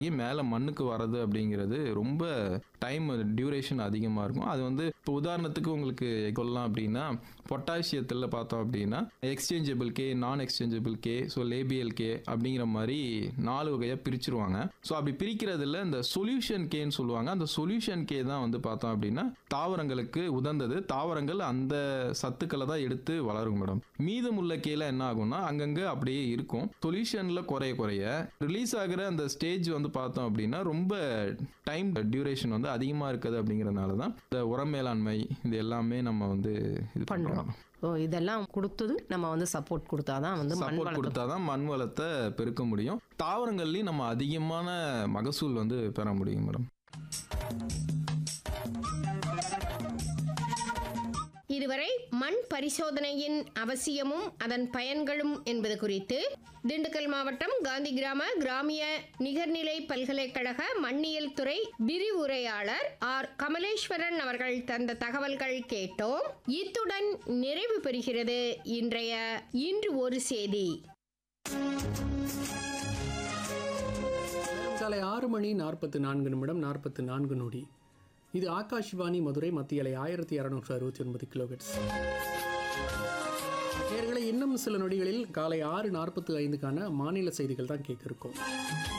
மேலே மண்ணுக்கு வர்றது அப்படிங்கிறது ரொம்ப டைம் டியூரேஷன் அதிகமாக இருக்கும் அது வந்து இப்போ உதாரணத்துக்கு உங்களுக்கு சொல்லலாம் அப்படின்னா பொட்டாசியத்தில் பார்த்தோம் அப்படின்னா எக்ஸ்சேஞ்சபிள் கே நான் exchangeable K so labile K அப்படிங்கிற மாதிரி நாலு வகையாக பிரிச்சிருவாங்க ஸோ அப்படி பிரிக்கிறதுல இந்த சொல்யூஷன் கேன்னு சொல்லுவாங்க அந்த சொல்யூஷன் கே தான் வந்து பார்த்தோம் அப்படின்னா தாவரங்களுக்கு உதந்தது தாவரங்கள் அந்த சத்துக்களை தான் எடுத்து வளரும் மேடம் மீதமுள்ள கேல என்ன ஆகும்னா அங்கங்கே அப்படியே இருக்கும் சொல்யூஷனில் குறைய குறைய ரிலீஸ் ஆகிற அந்த ஸ்டேஜ் வந்து பார்த்தோம் அப்படின்னா ரொம்ப டைம் டியூரேஷன் வந்து அதிகமாக இருக்குது அப்படிங்கிறதுனால தான் இந்த உரம் மேலாண்மை இது எல்லாமே நம்ம வந்து இது பண்றோம். பண்ணுறோம் ஸோ இதெல்லாம் கொடுத்தது நம்ம வந்து சப்போர்ட் கொடுத்தாதான் வந்து மண் சப்போர்ட் வளத்தை கொடுத்தாதான் மண் வளத்தை பெருக்க முடியும் தாவரங்கள்லையும் நம்ம அதிகமான மகசூல் வந்து பெற முடியும் மேடம் இதுவரை மண் பரிசோதனையின் அவசியமும் அதன் பயன்களும் என்பது குறித்து திண்டுக்கல் மாவட்டம் காந்தி கிராம கிராமிய நிகர்நிலை பல்கலைக்கழக மண்ணியல் துறை விரிவுரையாளர் ஆர் கமலேஸ்வரன் அவர்கள் தந்த தகவல்கள் கேட்டோம் இத்துடன் நிறைவு பெறுகிறது இன்றைய இன்று ஒரு செய்தி காலை ஆறு மணி நாற்பத்து நான்கு நிமிடம் நாற்பத்து நான்கு நொடி இது ஆகாஷ்வாணி மதுரை மத்திய அலை ஆயிரத்தி இரநூற்று அறுபத்தி ஒன்பது கிலோஹெட்ஸ் நேர்களை இன்னும் சில நொடிகளில் காலை ஆறு நாற்பத்து ஐந்துக்கான மாநில செய்திகள் தான் கேட்க இருக்கோம்